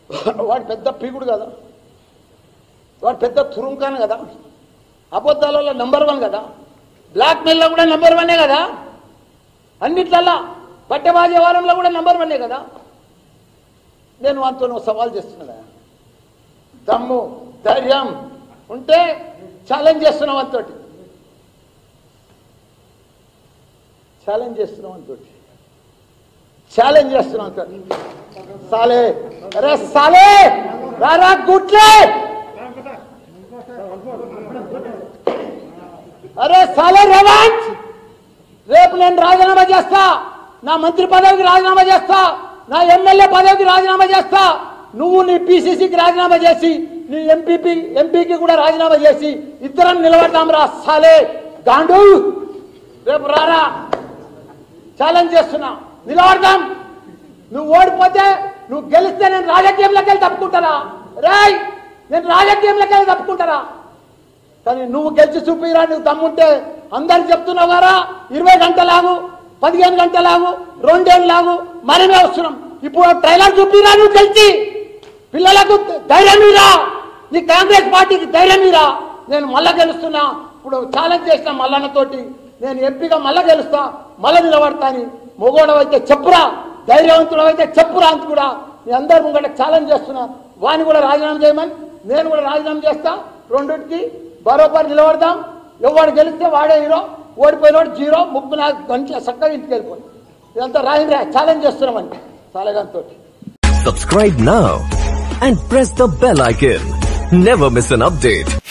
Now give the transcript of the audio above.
వాడు పెద్ద పీకుడు కదా వాడు పెద్ద తురుంకాను కదా అబద్ధాలలో నెంబర్ వన్ కదా బ్లాక్ మెయిల్లో కూడా నెంబర్ వన్నే కదా అన్నిట్లల్లా పట్టెబాజీ వ్యవహారంలో కూడా నెంబర్ వన్నే కదా నేను వాటితో నువ్వు సవాల్ చేస్తున్నా దమ్ము ధైర్యం ఉంటే ఛాలెంజ్ చేస్తున్నావు అంతోటి ఛాలెంజ్ చేస్తున్నాం అంతోటి ఛాలెంజ్ చేస్తున్నాం అంతోటి సాలే అరే సాలే రారా గుట్లే అరే సాలే రేవంత్ రేపు నేను రాజీనామా చేస్తా నా మంత్రి పదవికి రాజీనామా చేస్తా నా ఎమ్మెల్యే పదవికి రాజీనామా చేస్తా నువ్వు నీ పిసిసికి రాజీనామా చేసి నీ ఎంపీపీ ఎంపీకి కూడా రాజీనామా చేసి ఇద్దరం నిలబడదాం రా సాలే గాండు రేపు రారా ఛాలెంజ్ చేస్తున్నా నిలబడదాం నువ్వు ఓడిపోతే నువ్వు గెలిస్తే నేను రాజకీయంలోకి వెళ్ళి తప్పుకుంటారా రాయ్ నేను రాజకీయంలోకి వెళ్ళి తప్పుకుంటారా కానీ నువ్వు గెలిచి చూపిరా నువ్వు దమ్ముంటే అందరికి చెప్తున్నావు కదా ఇరవై గంటలాగు పదిహేను గంటలాగు రెండేళ్ళు లాగు మనమే వస్తున్నాం ఇప్పుడు ట్రైలర్ చూపిరా నువ్వు గెలిచి పిల్లలకు ధైర్యం మీరా నీ కాంగ్రెస్ పార్టీకి ధైర్యం మీరా నేను మళ్ళా గెలుస్తున్నా ఇప్పుడు ఛాలెంజ్ చేసిన మల్లన్నతోటి నేను ఎంపీగా మళ్ళా గెలుస్తా మళ్ళా నిలబడతా అని మొగోడవైతే చెప్పురా ధైర్యవంతుడవైతే చెప్పురా అని కూడా మీ అందరి ముంగట ఛాలెంజ్ చేస్తున్నా వాని కూడా రాజీనామా చేయమని నేను కూడా రాజీనామా చేస్తా రెండింటికి బరోబర్ నిలబడదాం ఎవడు గెలిస్తే వాడే హీరో ఓడిపోయినవాడు జీరో ముగ్గురు నాకు గంటల చక్కగా ఇంటికి వెళ్ళిపోయి ఇదంతా రాయండి ఛాలెంజ్ చేస్తున్నామని సాలగాంతో Subscribe now and press the bell icon. Never miss an update.